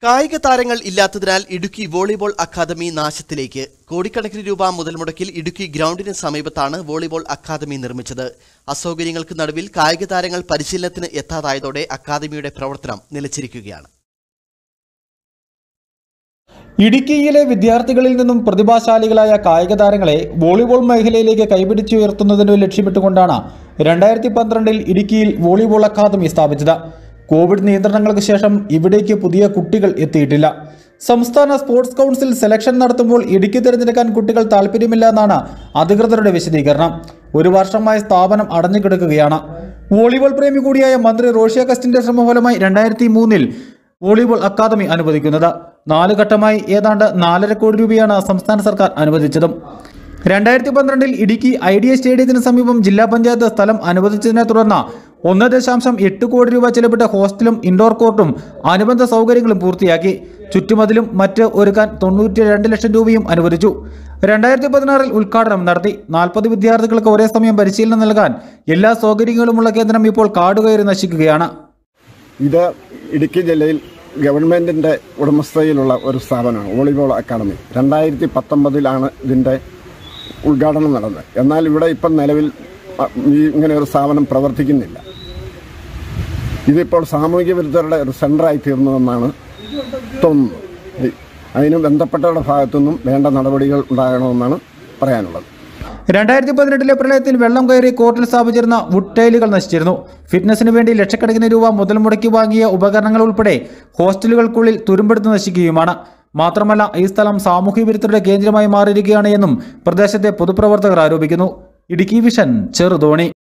കായിക താരങ്ങൾ ഇല്ലാത്തതിനാൽ ഇടുക്കി വോളിബോൾ അക്കാദമി നാശത്തിലേക്ക് കോടിക്കണക്കിന് രൂപ മുതൽ മുടക്കിൽ ഇടുക്കി ഗ്രൗണ്ടിന് സമീപത്താണ് വോളിബോൾ അക്കാദമി നിർമ്മിച്ചത് അസൗകര്യങ്ങൾക്ക് നടുവിൽ കായിക താരങ്ങൾ പരിശീലനത്തിന് എത്താതായതോടെ അക്കാദമിയുടെ പ്രവർത്തനം നിലച്ചിരിക്കുകയാണ് ഇടുക്കിയിലെ വിദ്യാർത്ഥികളിൽ നിന്നും പ്രതിഭാശാലികളായ കായിക താരങ്ങളെ വോളിബോൾ മേഖലയിലേക്ക് കൈപിടിച്ചുയർത്തുന്നതിന് ലക്ഷ്യമിട്ടുകൊണ്ടാണ് രണ്ടായിരത്തി പന്ത്രണ്ടിൽ ഇടുക്കിയിൽ വോളിബോൾ അക്കാദമി സ്ഥാപിച്ചത് കോവിഡ് നിയന്ത്രണങ്ങൾക്ക് ശേഷം ഇവിടേക്ക് പുതിയ കുട്ടികൾ എത്തിയിട്ടില്ല സംസ്ഥാന സ്പോർട്സ് കൗൺസിൽ സെലക്ഷൻ നടത്തുമ്പോൾ ഇടുക്കി തിരഞ്ഞെടുക്കാൻ കുട്ടികൾ താല്പര്യമില്ല എന്നാണ് അധികൃതരുടെ വിശദീകരണം ഒരു വർഷമായി സ്ഥാപനം അടഞ്ഞുകിടക്കുകയാണ് വോളിബോൾ പ്രേമി കൂടിയായ മന്ത്രി റോഷ്യ കസ്റ്റിന്റെ ശ്രമഫലമായി രണ്ടായിരത്തി മൂന്നിൽ വോളിബോൾ അക്കാദമി അനുവദിക്കുന്നത് നാല് ഘട്ടമായി ഏതാണ്ട് നാലര കോടി രൂപയാണ് സംസ്ഥാന സർക്കാർ അനുവദിച്ചതും രണ്ടായിരത്തി പന്ത്രണ്ടിൽ ഇടുക്കി ഐ ഡി എ സ്റ്റേഡിയത്തിന് സമീപം ജില്ലാ പഞ്ചായത്ത് സ്ഥലം അനുവദിച്ചതിനെ തുടർന്ന് ഒന്ന് ദശാംശം എട്ട് കോടി രൂപ ചെലവിട്ട ഹോസ്റ്റലും ഇൻഡോർ കോർട്ടും അനുബന്ധ സൗകര്യങ്ങളും പൂർത്തിയാക്കി ചുറ്റുമതിലും മറ്റ് ഒരുക്കാൻ തൊണ്ണൂറ്റി രണ്ട് ലക്ഷം രൂപയും അനുവദിച്ചു രണ്ടായിരത്തി പതിനാറിൽ ഉദ്ഘാടനം നടത്തി നാൽപ്പത് വിദ്യാർത്ഥികൾക്ക് ഒരേ സമയം പരിശീലനം നൽകാൻ എല്ലാ സൗകര്യങ്ങളുമുള്ള കേന്ദ്രം ഇപ്പോൾ കാടുകയറി നശിക്കുകയാണ് ഇത് ഇടുക്കി ജില്ലയിൽ ഗവൺമെൻറ്റിൻ്റെ ഉടമസ്ഥതയിലുള്ള ഒരു സ്ഥാപനമാണ് വോളിബോൾ അക്കാദമി രണ്ടായിരത്തി പത്തൊമ്പതിലാണ് ഇതിൻ്റെ ഉദ്ഘാടനം നടന്നത് എന്നാൽ ഇവിടെ ഇപ്പം നിലവിൽ അ, ഈ ഇങ്ങനെ ഒരു സ്ഥാപനം പ്രവർത്തിക്കുന്നില്ല ഇതിപ്പോൾ സാമൂഹിക വിരുദ്ധരുടെ ഒരു സെൻ്ററായി തീർന്നുവെന്നാണ് തോന്നുന്നത് ഈ- അതിന് ബന്ധപ്പെട്ടവരുടെ ഭാഗത്തുനിന്നും വേണ്ട നടപടികൾ ഉണ്ടാകണമെന്നാണ് പറയാനുള്ളത് രണ്ടായിരത്തി പതിനെട്ടിലെ പ്രളയത്തിൽ വെള്ളം കയറി കോർട്ടിൽ സ്ഥാപിച്ചിരുന്ന വുഡ് ടൈലുകൾ നശിച്ചിരുന്നു ഫിറ്റ്നസിന് വേണ്ടി ലക്ഷക്കണക്കിന് രൂപ മുതൽ മുടക്കി വാങ്ങിയ ഉപകരണങ്ങൾ ഉൾപ്പെടെ ഹോസ്റ്റലുകൾക്കുള്ളിൽ തുരുമ്പെടുത്ത് നശിക്കുകയുമാണ് മാത്രമല്ല ഈ സ്ഥലം സാമൂഹ്യ വിരുദ്ധരുടെ കേന്ദ്രമായി മാറിയിരിക്കുകയാണ് എന്നും പ്രദേശത്തെ പൊതുപ്രവർത്തകർ ആരോപിക്കുന്നു ഇടുക്കി വിഷൻ ചെറുതോണി